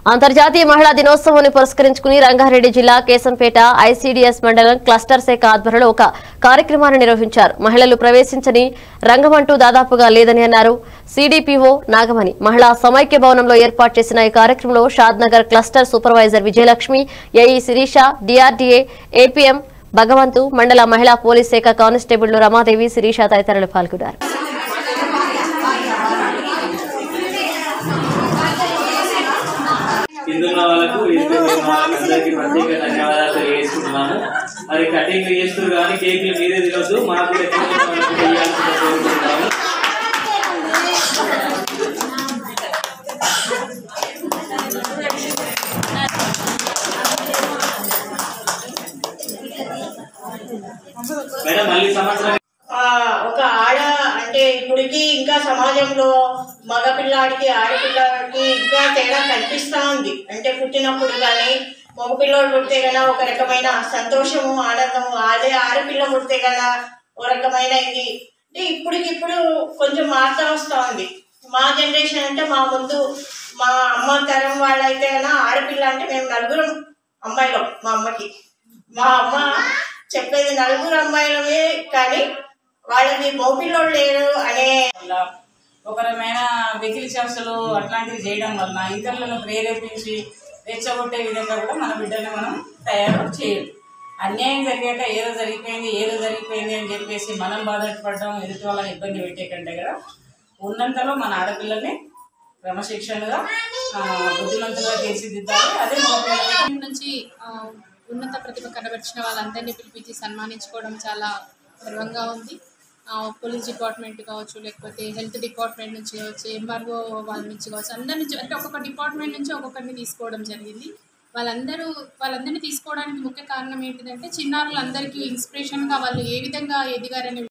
అంతర్జాతీయ మహిళా దినోత్సవాన్ని పురస్కరించుకుని రంగారెడ్డి జిల్లా కేశంపేట ఐసీడీఎస్ మండలం క్లస్టర్ శాఖ ఆధ్వర్యంలో ఒక కార్యక్రమాన్ని నిర్వహించారు మహిళలు ప్రవేశించని రంగమంటూ దాదాపుగా లేదని అన్నారు సీడీపీఓ నాగమణి మహిళా సమైక్య భవనంలో ఏర్పాటు చేసిన ఈ కార్యక్రమంలో Shadnagar cluster supervisor Vijayalakshmi AE Sirisha DRDA APM Bhagavanthu మండల మహిళా పోలీస్ శాఖ కానిస్టేబుల్ రమాదేవి శిరీష తదితరులు పాల్గొన్నారు కిందున్న వాళ్ళకు వేదిక మీద ఉన్న వాళ్ళకి అందరికీ ప్రత్యేక ధన్యవాదాలు తెలియజేసుకుంటున్నాను మరి కటింగ్ చేస్తున్నారు కానీ కేకులు మీరే తినొద్దు మాకు కూడా కింద ఉన్న వాళ్ళకి తెలియాల్సిందిగా కోరుకుంటున్నాము మేడం మళ్ళీ సంవత్సరం ఆ, ఒక ఆడ అంటే ఇప్పటికి ఇంకా సమాజంలో మగపిల్లాడికి ఆడపిల్లాడికి ఇంకా తేడా కనిపిస్తూ ఉంది అంటే పుట్టినప్పుడు కానీ మగపిల్లోడు పుడితే కన్నా ఒక రకమైన సంతోషము ఆనందము అదే ఆడపిల్ల పుడితే కన్నా ఒక రకమైన ఇది అంటే ఇప్పటికిప్పుడు కొంచెం మారుతూ వస్తూ ఉంది మా జనరేషన్ అంటే మా ముందు మా అమ్మ తరం వాళ్ళైతే కన్నా ఆడపిల్ల అంటే మేము నలుగురం అమ్మాయిలం మా అమ్మకి మా అమ్మ చెప్పేది నలుగురు అమ్మాయిలమే కానీ వాళ్ళకి మోపిల్లోళ్ళు లేరు అనే వల్ల ఒక రకమైన వెకిలి చేష్టలు అట్లాంటివి చేయడం వలన ఇతరులను ప్రేరేపించి రెచ్చగొట్టే విధంగా కూడా మన బిడ్డల్ని మనం తయారు చేయాలి అన్యాయం జరిగాక ఏదో జరిగిపోయింది ఏదో జరిగిపోయింది అని చెప్పేసి మనం బాధపడడం ఎదుటి వాళ్ళని ఇబ్బంది పెట్టే కంటే కదా ఉన్నంతలో మన ఆడపిల్లల్ని క్రమశిక్షణగా ఆ, బుద్ధిమంతులుగా తీర్చిదిద్దాలి అదే మగపిల్లలకి గవర్నమెంట్ నుంచి ఆ, ఉన్నత ప్రతిభ కనబరిచిన వాళ్ళందరినీ పిలిపించి సన్మానించుకోవడం చాలా గర్వంగా ఉంది ఆ, పోలీస్ డిపార్ట్మెంట్ కావచ్చు లేకపోతే హెల్త్ డిపార్ట్మెంట్ నుంచి కావచ్చు ఎంఆర్ఓ వాళ్ళ నుంచి కావచ్చు అందరి నుంచి అంటే ఒక్కొక్క డిపార్ట్మెంట్ నుంచి ఒక్కొక్కరిని తీసుకోవడం జరిగింది వాళ్ళందరూ వాళ్ళందరినీ తీసుకోవడానికి ముఖ్య కారణం ఏంటిదంటే చిన్నారులందరికీ ఇన్స్పిరేషన్గా వాళ్ళు ఏ విధంగా ఎదిగారనే